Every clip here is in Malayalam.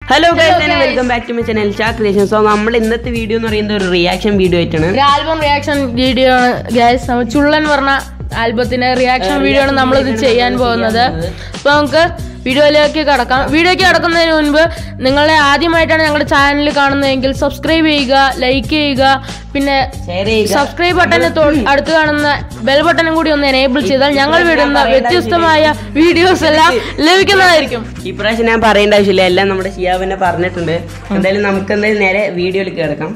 Hello guys welcome back to my channel ചാ ക്രിയേഷൻ സോ നമ്മൾ ഇന്നത്തെ വീഡിയോ എന്ന് പറയുന്നത് ഒരു റിയാക്ഷൻ വീഡിയോ ആയിട്ടാണ് ഒരു ആൽബം റിയാക്ഷൻ വീഡിയോ ആണ് ഗ്യാസ് ചുള്ളൻ പറഞ്ഞ ആൽബത്തിന്റെ റിയാക്ഷൻ വീഡിയോ ആണ് നമ്മൾ ഇത് ചെയ്യാൻ പോകുന്നത് അപ്പൊ നമുക്ക് വീഡിയോയിലേക്ക് കടക്കാം വീഡിയോയ്ക്ക് കടക്കുന്നതിന് മുൻപ് നിങ്ങളെ ആദ്യമായിട്ടാണ് ഞങ്ങളുടെ ചാനൽ കാണുന്നതെങ്കിൽ സബ്സ്ക്രൈബ് ചെയ്യുക ലൈക്ക് ചെയ്യുക പിന്നെ ഷെയർ ചെയ്യുക സബ്സ്ക്രൈബ് ബട്ടന് തൊ- അടുത്ത് കാണുന്ന ബെൽ ബട്ടണും കൂടി ഒന്ന് എനേബിൾ ചെയ്താൽ ഞങ്ങൾ വിടുന്ന വ്യത്യസ്തമായ വീഡിയോസ് എല്ലാം ലഭിക്കുന്നതായിരിക്കും ഈ പ്രാവശ്യം ഞാൻ പറയേണ്ട ആവശ്യമില്ല എല്ലാം നമ്മുടെ ഷിയാബിനെ പറഞ്ഞിട്ടുണ്ട് എന്തായാലും നമുക്ക് എന്തായാലും നേരെ വീഡിയോയിലേക്ക് കിടക്കാം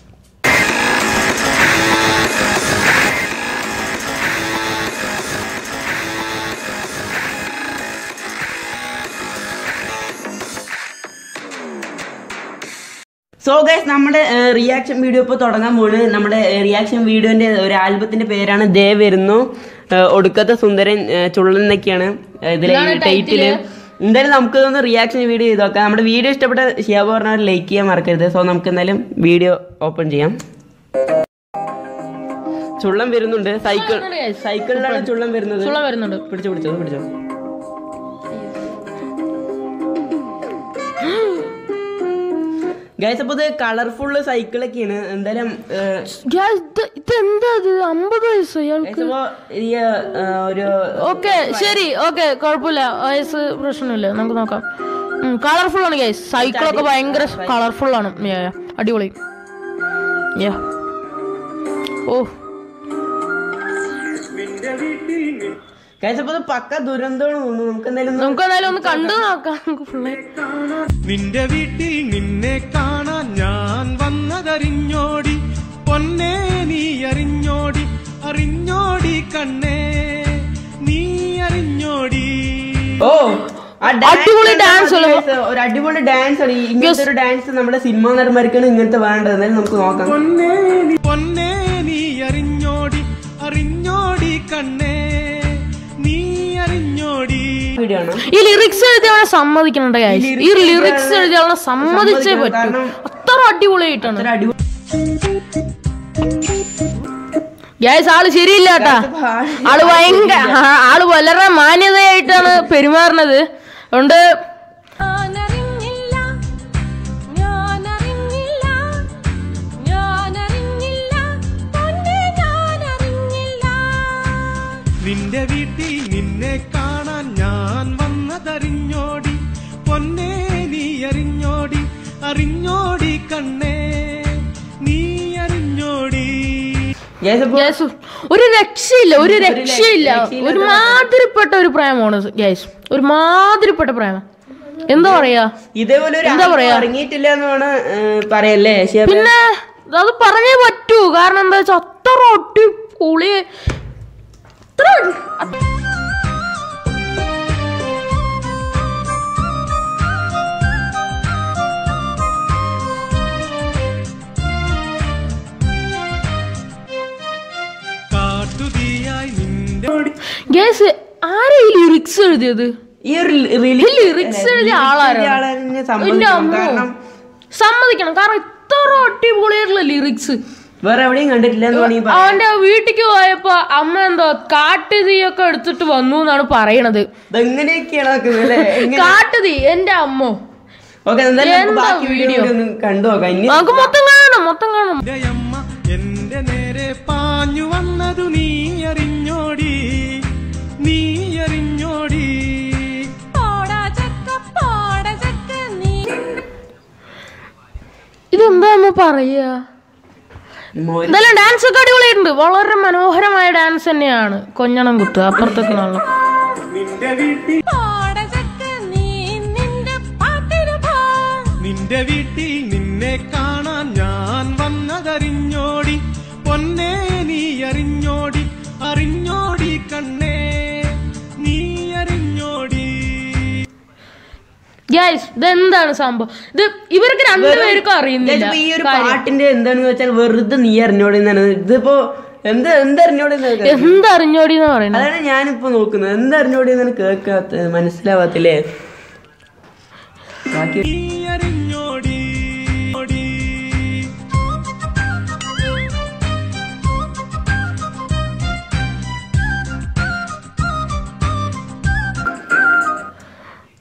സോ ഗൈസ് നമ്മുടെ റിയാക്ഷൻ വീഡിയോ ഇപ്പോൾ തുടങ്ങാൻ പോണ് നമ്മുടെ റിയാക്ഷൻ വീഡിയോന്റെ ഒരു ആൽബത്തിന്റെ പേരാണ് ദേ വരുന്നു ഏഹ് ഒടുക്കത്തെ സുന്ദരൻ ഏഹ് ചുള്ളൻ എന്നൊക്കെയാണ് ഇതിലെ ടൈറ്റില് എന്തായാലും നമുക്ക് ഒന്ന് റിയാക്ഷൻ വീഡിയോ ചെയ്ത് നോക്കാം നമ്മുടെ വീഡിയോ ഇഷ്ടപ്പെട്ട ഷിയാബ് പറഞ്ഞാൽ ലൈക്ക് ചെയ്യാൻ മറക്കരുത് സോ നമുക്ക് എന്തായാലും വീഡിയോ ഓപ്പൺ ചെയ്യാം ചുള്ളം വരുന്നുണ്ട് സൈക്കിൾ സൈക്കിളിലാണ് ചുള്ളം വരുന്നത് ചുള്ളം വരുന്നുണ്ട് പിടിച്ചോ പിടിച്ചോ പിടിച്ചോ ഗൈസ് അപ്പോൾ ഇത് കളർഫുള്ള് സൈക്കിളൊക്കെയാണ് എന്തായാലും ഏഹ്, Guys, ഇത് ഇതെന്താ ഇത് അമ്പത് വയസ്സ് ഇയാൾക്ക് guys, അപ്പോ ഈ ഏഹ്, ഒരു ഓക്കെ ശരി ഓക്കെ കുഴപ്പമില്ല വയസ്സ് പ്രശ്നമില്ല നമുക്ക് നോക്കാം കളർഫുൾ ആണ് ഗൈസ് സൈക്കിളൊക്കെ ഭയങ്കര കളർഫുൾ ആണ് Yeah, yeah. അടിപൊളി Yeah. ഓ ഗൈസ് അപ്പോൾ ഇത് പക്ക ദുരന്തമാണ് തോന്നുന്നു നമുക്ക് എന്തായാലും ഒന്ന് നമുക്ക് എന്തായാലും ഒന്ന് കണ്ടു നോക്കാം നമുക്ക് full ആയി. നിന്റെ വീട്ടിൽ നിന്നെ കാണാൻ ഞാൻ വന്നതറിഞ്ഞോടി പൊന്നെ നീ അറിഞ്ഞോടി അറിഞ്ഞോടി കണ്ണേ നീ അറിഞ്ഞോടി ഓ ആ dance അടിപൊളി കണ്ടാ dance മതി ഉള്ളു. guys. ഒരു അടിപൊളി ഡാൻസ് ആണ് ഈ- ഇങ്ങനത്തെ ഒരു ഡാൻസ് നമ്മുടെ സിനിമാ നടന്മാർക്കാണ് ഇങ്ങനത്തെ വേണ്ടത് എന്തായാലും നമുക്ക് നോക്കാം പൊന്നെ നീ- പൊന്നെ നീ അറിഞ്ഞോടി അറിഞ്ഞോടി കണ്ണേ നീ അറിഞ്ഞോടി വീഡിയോ ആണ് ഈ ലിറിക്സ് എഴുതിയവനെ സമ്മതിക്കണുണ്ട് ഗൈസ് ഈ ലിറിക്സ് എഴുതിയവനെ സമ്മതിച്ചേ പറ്റൂ കാരണം അത്ര അടിപൊളിയായിട്ടാണ് ഒരു അടിപൊളി ഗൈസ് ആള് ശരിയില്ല കേട്ടാ ആള് ഭയങ്കര ആ- ആള് വളരെ മാന്യതയായിട്ടാണ് പെരുമാറുന്നത് അതുകൊണ്ട് ഞാനറിഞ്ഞില്ല ഞാനറിഞ്ഞില്ല ഞാനറിഞ്ഞില്ല പൊന്നെ ഞാനറിഞ്ഞില്ല നിന്റെ വീട്ടിൽ നിന്നെ കാണാൻ ഞാൻ വന്നതറിഞ്ഞോടി പൊന്നെ നീ അറിഞ്ഞോടി അറിഞ്ഞോടി കണ്ണേ നീ അറിഞ്ഞോടി Guys, അപ്പൊ ഗ്യാസ് ഒരു രക്ഷയില്ല ഒരു രക്ഷയില്ല ഒരുമാതിരിപ്പെട്ട ഒരു പ്രേമമാണ് ഗ്യാസ് ഒരുമാതിരിപ്പെട്ട പ്രേമം എന്താ പറയാ ഇതേപോലെ ഒരു എന്താ ആൽബം പറയാ? ഇറങ്ങിയിട്ടില്ല എന്ന് വേണം ഏഹ്, പറയല്ലേ ഷിയാബ്? പിന്നെ അത് പറഞ്ഞേ പറ്റൂ കാരണം എന്താ വെച്ചാൽ അത്ര അടിപൊളി അത്ര അടി- കാട്ടുതീയായി നിന്റെ ഗ്യാസ് ആരാ ഈ ലിറിക്സ് എഴുതിയത് ഈ ഒരു ഈ റിലീസ് ലിറിക്സ് എഴുതിയ ആളാരാണ് എന്റെ സമ്മതിക്കണം അമ്മോ. കാരണം സമ്മതിക്കണം കാരണം ഇത്ര അടിപൊളിയായിട്ടുള്ള ലിറിക്സ് വേറെ എവിടെയും കണ്ടിട്ടില്ല എന്ന് വേണമെങ്കിൽ പറയാം. അവന്റെ വീട്ടിക്ക് പോയപ്പോ അമ്മ എന്തോ കാട്ടുതീയൊക്കെ എടുത്തിട്ട് വന്നു എന്നാണ് പറയണത് ഇതെങ്ങനെയൊക്കെയാണ് നോക്കുന്നത് അല്ലേ എങ്ങനെ കാട്ടുതീ എന്റെ അമ്മോ ഓക്കെ എന്തായാലും നമുക്ക് എന്താ ബാക്കി വീഡിയോ ഒന്ന് കണ്ടു നോക്കാം ഇനി നമുക്ക് മൊത്തം കാണണം മൊത്തം കാണണം എന്റെ അമ്മ എന്റെ നേരെ പാഞ്ഞു വന്നതു നീ അറിഞ്ഞോടി നീ അറിഞ്ഞോടി പോടാ ചക്ക പോടാ ചക്ക നീ ഇതെന്താ അമ്മ പറയാ മോര് എന്തായാലും ഡാൻസ് ഒക്കെ അടിപൊളിയായിട്ടുണ്ട് വളരെ മനോഹരമായ ഡാൻസ് തന്നെയാണ് കൊഞ്ഞണം കുത്ത് അപ്പുറത്തേക്ക് നല്ല നിന്റെ വീട്ടിൽ പോടാ ചക്ക നീ നിന്റെ പാട്ടിന് പോ നിന്റെ വീട്ടിൽ നിന്നെ കാണാൻ ഞാൻ വന്നതറിഞ്ഞോടി പൊന്നെ നീ അറിഞ്ഞോടി അറിഞ്ഞോടി കണ്ണേ നീ അറിഞ്ഞോടി ഗ്യാസ് ഇതെന്താണ് സംഭവം ഇത് ഇവർക്ക് രണ്ടുപേർക്കും അറിയുന്നില്ല ഇതിപ്പോ ഈ ഒരു പാട്ടിന്റെ എന്താണെന്ന് വെച്ചാൽ വെറുതെ നീ അറിഞ്ഞോടെ എന്നാണ് ഇതിപ്പോ എന്ത് എന്തറിഞ്ഞോടെ എന്തറിഞ്ഞോടി എന്ന് പറയുന്നത് അതാണ് ഞാനിപ്പോ നോക്കുന്നത് എന്തറിഞ്ഞോടെ എന്നാണ് കേൾക്കാത്ത മനസ്സിലാവാത്തില്ലേ ബാക്കി നീ അറിഞ്ഞോടി ഓടി.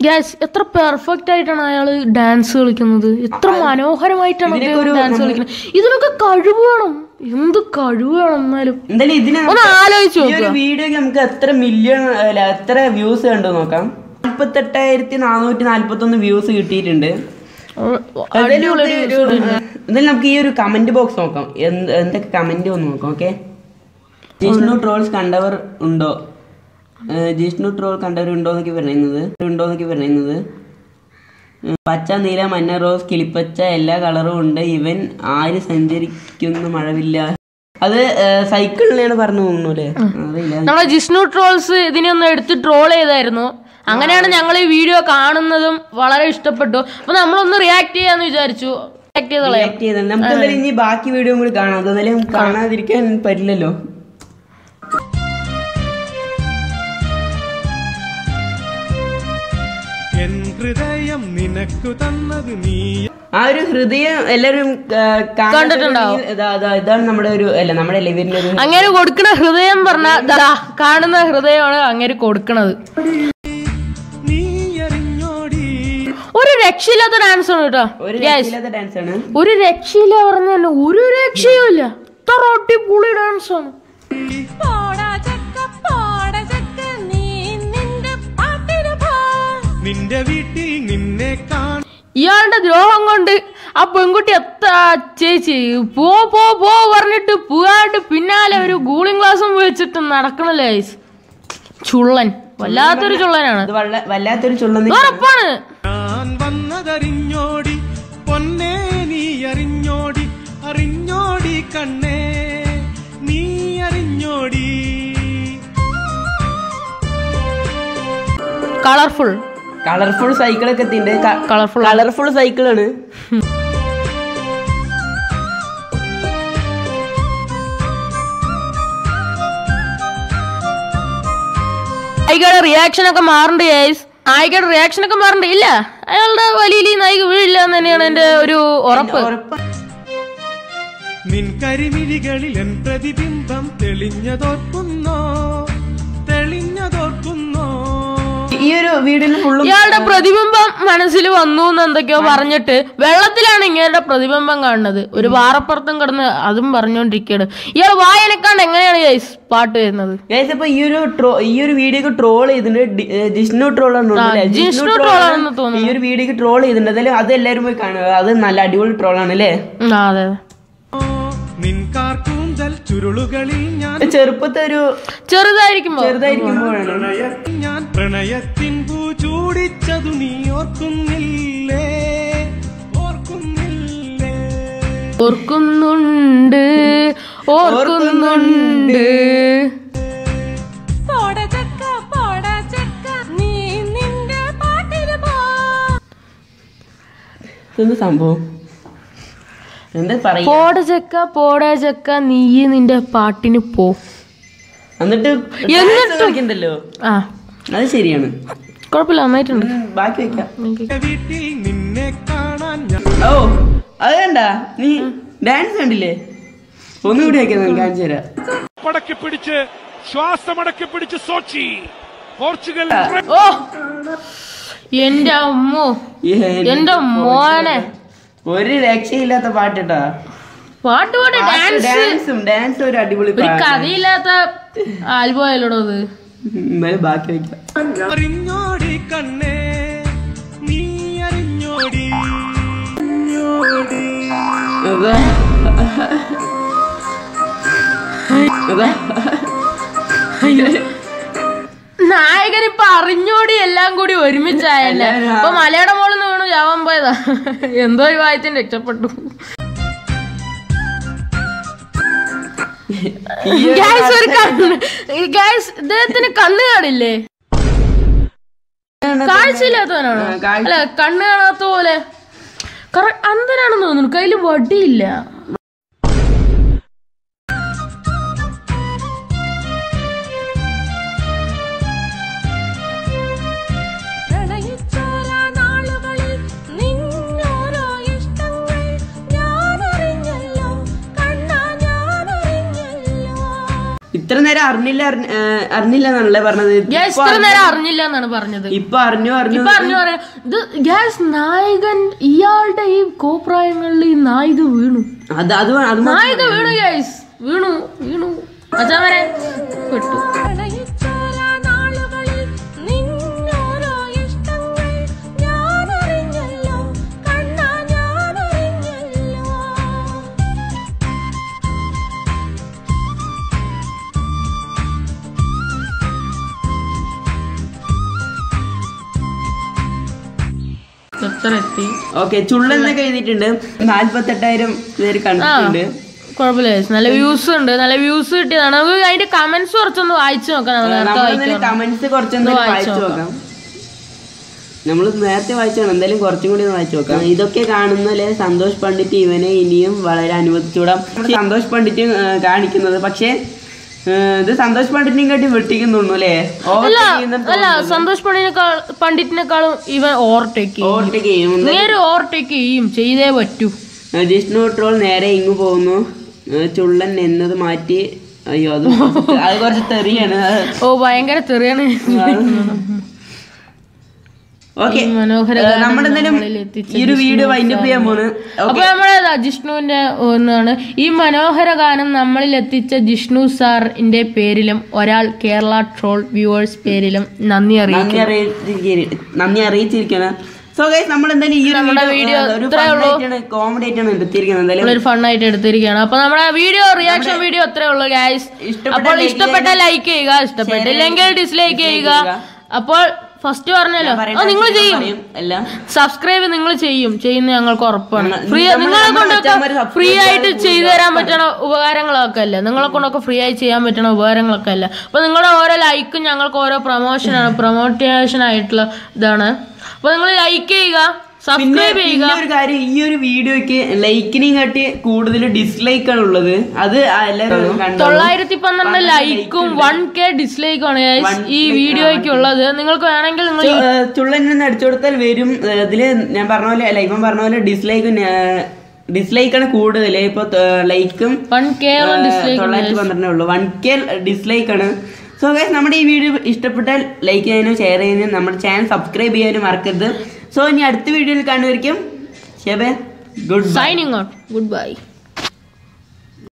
ഗ്യാസ് എത്ര പെർഫെക്റ്റ് ആയിട്ടാണ് അയാള് ഡാൻസ് കളിക്കുന്നത് എത്ര മനോഹരമായിട്ടാണ് ഇതിനൊക്കെ ഒരു ഡാൻസ് നമ്മ- കളിക്കുന്നത് ഇതിനൊക്കെ കഴിവ് വേണം എന്ത് കഴിവ് വേണം എന്നാലും എന്തായാലും ഇതിന് ഒന്ന് ആലോചിച്ച് ഈ ഒരു നോക്കുക വീഡിയോക്ക് നമുക്ക് എത്ര മില്യൺ അല്ല എത്ര വ്യൂസ് കണ്ടു നോക്കാം നാല്പത്തെട്ടായിരത്തി നാനൂറ്റി നാല്പത്തി ഒന്ന് വ്യൂസ് കിട്ടിയിട്ടുണ്ട് എന്തായാലും അടിപൊളി ഇത് ഒരു- എന്തായാലും നമുക്ക് ഈ ഒരു കമന്റ് ബോക്സ് നോക്കാം എന്ത് എന്തൊക്കെ കമന്റ് ഒന്ന് നോക്കാം ഓക്കെ ജിഷ്ണു ട്രോൾസ് കണ്ടവർ ഉണ്ടോ ഏഹ് ജിഷ്ണു ട്രോൾ കണ്ടവർ ഉണ്ടോ എന്നൊക്കെ പറയുന്നത് ഉണ്ടോ എന്നൊക്കെ പറയുന്നത് ഉം, പച്ച നീല മഞ്ഞ റോസ് കിളിപ്പച്ച എല്ലാ കളറും ഉണ്ട് ഇവൻ ആര് സഞ്ചരിക്കുന്നു മഴവില്ല അത് സൈക്കിളിലാണ് പറഞ്ഞു തോന്നുന്നു അല്ലേ അറിയില്ല നമ്മളെ ജിഷ്ണു ട്രോൾസ് ഇതിനെ ഒന്ന് എടുത്ത് ട്രോൾ ചെയ്തായിരുന്നു അങ്ങനെയാണ് ഞങ്ങൾ ഈ വീഡിയോ കാണുന്നതും വളരെ ഇഷ്ടപ്പെട്ടു അപ്പൊ നമ്മളൊന്ന് റിയാക്ട് ചെയ്യാന്ന് വിചാരിച്ചു റിയാക്ട് ചെയ്തോളാം റിയാക്ട് ചെയ്തത് നമുക്ക് എന്തായാലും ഇനി ബാക്കി വീഡിയോ കൂടി കാണാം അതെന്നാലും കാണാതിരിക്കാൻ പറ്റില്ലല്ലോ എൻ ഹൃദയം നിനക്കു തന്നത് നീ ആ ഒരു ഹൃദയം എല്ലാവരും ആ, കാണാത്തവരുണ്ടെങ്കിൽ കണ്ടിട്ടുണ്ടാവും. ഇതാ- ഇതാ- ഇതാണ് നമ്മുടെ ഒരു അല്ല നമ്മുടെ ലിവറിന്റെ ഒരു അങ്ങേര് കൊടുക്കണ ഹൃദയം പറഞ്ഞ കാണുന്ന ഹൃദയമാണ് അങ്ങേര് കൊടുക്കണത് നീ അറിഞ്ഞോടി ഒരു രക്ഷയില്ലാത്ത ഡാൻസ് ആണ് കേട്ടോ ഒരു Yes. രക്ഷയില്ലാത്ത ഡാൻസ് ആണ് ഒരു രക്ഷയില്ല പറഞ്ഞാൽ ഒരു രക്ഷയും ഇല്ല ഇത്ര അടിപൊളി ഡാൻസ് ആണ് പോടാ ചക്ക പോടാ ചക്ക നീ നിന്റെ പാട്ടിന് പോ നിന്റെ വീട്ടിൽ നിന്നെ കാണാൻ ഇയാളുടെ ദ്രോഹം കൊണ്ട് ആ പെൺകുട്ടി എത്ത ചേച്ചി പോ പോ പോ പറഞ്ഞിട്ട് പോകാണ്ട് പിന്നാലെ ഒരു കൂളിംഗ് ഗ്ലാസും വെച്ചിട്ട് നടക്കണല്ലേ guys. ചുള്ളൻ വല്ലാത്തൊരു ചുള്ളനാണ് അത് വല്ല- വല്ലാത്തൊരു ചുള്ളന്ന് ഉറപ്പാണ് ഞാൻ വന്നതറിഞ്ഞോടി പൊന്നേ നീ അറിഞ്ഞോടി അറിഞ്ഞോടി കണ്ണേ നീ അറിഞ്ഞോടി കളർഫുൾ കളർഫുൾ സൈക്കിളൊക്കെ എത്തിണ്ട് കളർഫുൾ കളർഫുൾ സൈക്കിളാണ് നായികയുടെ റിയാക്ഷൻ ഒക്കെ മാറണ്ട് ഗൈസ് നായികയുടെ റിയാക്ഷൻ ഒക്കെ മാറണ്ട് ഇല്ല അയാളുടെ വലിയ ഈ നായിക വീഴില്ല എന്ന് തന്നെയാണ് എന്റെ ഒരു ഉറപ്പ് ഉറപ്പ് നിൻ കരിമിഴികളിൽ എൻ പ്രതിബിംബം തെളിഞ്ഞതോർക്കുന്നോ തെളിഞ്ഞതോർക്കുന്നോ ഈ ഒരു വീടിന് ഫുള്ളും ഇയാളുടെ പ്രതിബിംബം മനസ്സിൽ വന്നു എന്ന് എന്തൊക്കെയോ പറഞ്ഞിട്ട് വെള്ളത്തിലാണ് ഇങ്ങയുടെ പ്രതിബിംബം കാണുന്നത് ഒരു വാറപ്പുറത്തും കിടന്ന് അതും പറഞ്ഞുകൊണ്ടിരിക്കുകയാണ് ഇയാൾ വായനക്കാണ്ട് എങ്ങനെയാണ് ഗൈസ് പാട്ട് വരുന്നത് ഗൈസ് അപ്പൊ ഈ ഒരു ട്രോ ഈ ഒരു വീഡിയോക്ക് ട്രോൾ ചെയ്തിട്ടുണ്ട് ഡി- ഏ, ജിഷ്ണു ട്രോൾ ആണ് തോന്നുന്നു അല്ലേ? ജിഷ്ണു troll troll ആണ് ആണെന്ന് തോന്നുന്നു. ഈ ഒരു വീഡിയോക്ക് ട്രോൾ ചെയ്തിട്ടുണ്ട് അതായത് അത് എല്ലാവരും പോയി കാണുക അത് നല്ല അടിപൊളി ട്രോൾ ആണ് അല്ലേ ഉം, ആ, അതെ അതെ. നിൻ കാർക്കൂന്തൽ ചുരുളുകളിൽ ഞാൻ ചെറുപ്പത്തെ ഒരു ചെറുതായിരിക്കുമ്പോ ചെറുതായിരിക്കുമ്പോഴാണ് ഞാൻ പ്രണയത്തിൻ പൂ ചൂടിച്ചതു നീ ഓർക്കുന്നില്ലേ ഓർക്കുന്നില്ലേ ഓർക്കുന്നുണ്ട് ഓർക്കുന്നുണ്ട് പോടാ ചക്ക പോടാ ചക്ക നീ നിന്റെ പാട്ടിന് പോ എന്ത് സംഭവം എന്താ പറയാ പോട ചക്ക പോട ചക്ക നീ നിന്റെ പാട്ടിന് പോ എന്നിട്ട് എന്നിട്ടും- dance കളിക്കണ്ടല്ലോ ആ അത് ശരിയാണ് കുഴപ്പമില്ല നന്നായിട്ടുണ്ട് ഉം, ബാക്കി വെക്കാം എന്റെ വീട്ടിൽ നിന്നെ കാണാൻ ഞാൻ ഓ അത് കണ്ട നീ ഡാൻസ് കണ്ടില്ലേ ഒന്നുകൂടി വെക്കാം ഞാൻ കാണിച്ചു തരാം പടക്കി പിടിച്ച് ശ്വാസമടക്കി പിടിച്ച് സോച്ചി പോർച്ചുഗൽ ഓ എന്റെ അമ്മോ എന്റെ മോനെ ഒരു രക്ഷയില്ലാത്ത പാട്ടിട്ടാ പാട്ട് പാട്ട് ഡാൻസ് ഡാൻസും ഡാൻസും ഒരു അടിപൊളി ഒരു പാട്ടാണ്. കഥയില്ലാത്ത ആൽബം ആയാലോടോ അത് എന്നാലും ബാക്കി വെക്കാം അറിഞ്ഞോടി കണ്ണേ നീ അറിഞ്ഞോടി അതാ. അതാ. നായകൻ ഇപ്പൊ അറിഞ്ഞോടി എല്ലാം കൂടി ഒരുമിച്ചായല്ലേ എല്ലാവരും ആ- അപ്പൊ മലയുടെ മോളിൽ നിന്ന് വീണു ചാവാൻ പോയതാ എന്തോ ഒരു വായത്തിന് രക്ഷപ്പെട്ടു ഈ ഒരു ഗായ്സ് ഒരു കണ്ണ് ഗായ്സ് ഇദ്ദേഹത്തിന് കണ്ണ് കാണില്ലേ കാഴ്ചയില്ലാത്തവനാണോ ആ, കാഴ്ച- അല്ല കണ്ണ് കാണാത്ത പോലെ കറ- അന്ധനാണെന്ന് തോന്നുന്നു കയ്യില് വടിയില്ല പ്രണയിച്ചോരാ നാളുകളിൽ നിന്നോരോ ഇഷ്ടങ്ങൾ ഞാൻ അറിഞ്ഞല്ലോ കണ്ണാ ഞാൻ അറിഞ്ഞല്ലോ ഇത്ര ഇത്ര നേരം അറിഞ്ഞില്ല അറിഞ്ഞ- ഏഹ് അറിഞ്ഞില്ല എന്നാണല്ലേ പറഞ്ഞത് ഗ്യാസ് ഇപ്പൊ ഇത്ര അറിഞ്ഞു- നേരം അറിഞ്ഞില്ല എന്നാണ് പറഞ്ഞത് ഇപ്പൊ അറിഞ്ഞു അറിഞ്ഞു ഇപ്പൊ അറിഞ്ഞു പറയാ ഇത് ഗ്യാസ് നായകൻ ഇയാളുടെ ഈ കോപ്രായങ്ങളിൽ ഈ നായിക വീണു അത് അത് വേ- അത് മാത്രം നായിക വീണു ഗ്യാസ് വീണു വീണു അച്ഛാവരെ പെട്ടു പ്രണയിച്ചോര നാളുകളിൽ നിന്നോരോ ഇഷ്ടങ്ങൾ ഞാനറിഞ്ഞല്ലോ കണ്ണാ ഞാനറിഞ്ഞല്ലോ എത്ര എത്തി ഓക്കെ ചുള്ളെന്നൊക്കെ എഴുതിയിട്ടുണ്ട് നാല്പത്തെട്ടായിരം പേര് കണ്ടിട്ടുണ്ട് കുഴപ്പമില്ല guys. നല്ല വ്യൂസ് ഉണ്ട് നല്ല വ്യൂസ് കിട്ടിയതാണ് നമുക്ക് അതിന്റെ കമന്റ്സ് കുറച്ചൊന്ന് വായിച്ചു നോക്കാം നമ്മൾ നേരത്തെ വായിക്കാം കമന്റ്സ് കുറച്ചൊന്നും ഒന്ന് വായിച്ച് വായിച്ചു നോക്കാം നമ്മൾ നേരത്തെ വായിച്ചാണ് എന്തായാലും കുറച്ചും കൂടി ഒന്ന് വായിച്ചു നോക്കാം ഇതൊക്കെ കാണുന്നല്ലേ സന്തോഷ് പണ്ഡിറ്റ് ഇവനെ ഇനിയും വളരെ അനുവദിച്ചുകൂടാം സന്തോഷ് പണ്ഡിറ്റ് ഏഹ്, കാണിക്കുന്നത് പക്ഷേ ഏഹ്, ഇത് സന്തോഷ് പണ്ഡിറ്റിനെയും കാട്ടി വെട്ടിക്കുന്നുണ്ടു അല്ലേ അല്ല അല്ല സന്തോഷ് പണ്ഡിറ്റിനേക്കാൾ പണ്ഡിറ്റിനേക്കാളും ഇവൻ ഓവർടേക്ക് ചെയ്യും ഓവർടേക്ക് ചെയ്യും നേരെ ഓവർടേക്ക് ചെയ്യും ചെയ്തേ പറ്റൂ ഏഹ്, ജിഷ്ണു ട്രോൾ നേരെ ഇങ്ങ് പോകുന്നു ഏഹ്, ചുള്ളൻ എന്നത് മാറ്റി അയ്യോ അത് കുറച്ച് അത് കുറച്ച് തെറിയാണ് ഓ ഭയങ്കര തെറിയാണ് ഓക്കെ ഈ മനോഹര ഗാനം നമ്മളെന്തായാലും നമ്മളിൽ എത്തിച്ച ഈ ഒരു വീഡിയോ വൈൻഡപ്പ് ചെയ്യാൻ പോണ് അപ്പൊ നമ്മുടെ ജിഷ്ണുവിന്റെ ഒന്നാണ് ഈ മനോഹര ഗാനം നമ്മളിൽ എത്തിച്ച ജിഷ്ണു സാറിന്റെ പേരിലും ഒരാൾ കേരള ട്രോൾ വ്യൂവേഴ്സ് പേരിലും നന്ദി അറിയിക്കും നന്ദി അറിയിച്ചിരിക്കുകയാണ് നന്ദി അറിയിച്ചിരിക്കുകയാണ് സോ ഗൈസ് നമ്മൾ എന്തായാലും ഈ ഒരു നമ്മുടെ വീഡിയോ video ഒരു ഇത്രയേ ഉള്ളൂ. കോമഡി ആയിട്ടാണ് എടുത്തിരിക്കുന്നത് എന്തായാലും ഒരു ഫണ്ണായിട്ട് എടുത്തിരിക്കുകയാണ് അപ്പൊ നമ്മുടെ വീഡിയോ റിയാക്ഷൻ വീഡിയോ അത്രേ ഉള്ളൂ ഗൈസ് ഇഷ്ടപ്പെട്ട അപ്പോൾ like ഇഷ്ടപ്പെട്ട ചെയ്യുക, ലൈക്ക് ചെയ്യുക ഇഷ്ടപ്പെട്ടില്ലെങ്കിൽ ഡിസ്ലൈക്ക് ചെയ്യുക ചെയ്യുക. അപ്പോൾ ഫസ്റ്റ് പറഞ്ഞല്ലോ പറയേണ്ട ആ നിങ്ങൾ ആവശ്യം ചെയ്യും പറയും എല്ലാം സബ്സ്ക്രൈബ് നിങ്ങൾ ചെയ്യും ചെയ്യുന്ന ഞങ്ങൾക്ക് ഉറപ്പാണ് നമ്മ- ഫ്രീ നമ്മൾ- നിങ്ങളെ നമ്മൾ കൊണ്ടൊക്കെ മറ്റന്മാര് subscribe ഫ്രീ ആയിട്ട് ചെയ്യാതെ ചെയ്തു തരാൻ പറ്റണ ഉപകാരങ്ങളൊക്കെ അല്ലേ നിങ്ങളെ കൊണ്ടൊക്കെ ഫ്രീ ആയി ചെയ്യാൻ പറ്റണ ഉപകാരങ്ങളൊക്കെ അല്ലേ അപ്പൊ നിങ്ങളുടെ ഓരോ ലൈക്കും ഞങ്ങൾക്ക് ഓരോ പ്രൊമോഷനാണ് പ്രൊമോട്ടേഷൻ ആയിട്ടുള്ള ഇതാണ് അപ്പൊ നിങ്ങൾ ലൈക്ക് ചെയ്യുക പിന്നെ സബ്സ്ക്രൈബ് ചെയ്യുക പിന്നെ ഒരു കാര്യം ഈ ഒരു വീഡിയോക്ക് ലൈക്കിനെയും കാട്ടി കൂടുതൽ ഡിസ്ലൈക്ക് ആണ് ഉള്ളത് അത് എല്ലാവരും കണ്ടോളൂ. തൊള്ളായിരത്തി പന്ത്രണ്ട് ലൈക്കും വൺ കെ ഡിസ്ലൈക്കും ആണ് guys ഈ വീഡിയോയ്ക്ക് ഉള്ളത് നിങ്ങൾക്ക് വേണമെങ്കിൽ നിങ്ങൾ ചു- ഏഹ് ചുള്ളൻ നിന്ന് അടിച്ചു കൊടുത്താൽ വരും ഏഹ് ഇതില് ഞാൻ പറഞ്ഞ പോലെ അല്ല ഇവൻ പറഞ്ഞ പോലെ ഡിസ്ലൈക്ക് ഡിസ്ലൈക്കാണ് കൂടുതൽ ഇപ്പൊ ലൈക്കും വൺ കെ ഡിസ്ലൈക്ക് തൊള്ളായിരത്തി പന്ത്രണ്ടേ ഉള്ളൂ വൺ കെ ഡിസ്ലൈക്ക് ആണ് സോ ഗൈസ് നമ്മുടെ ഈ വീഡിയോ ഇഷ്ടപ്പെട്ടാൽ ലൈക്ക് ചെയ്യാനും ഷെയർ ചെയ്യാനും നമ്മുടെ ചാനൽ സബ്സ്ക്രൈബ് ചെയ്യാനും മറക്കരുത് സോ ഇനി അടുത്ത വീഡിയോയിൽ കാണുമായിരിക്കും ശബേ good bye signing out good by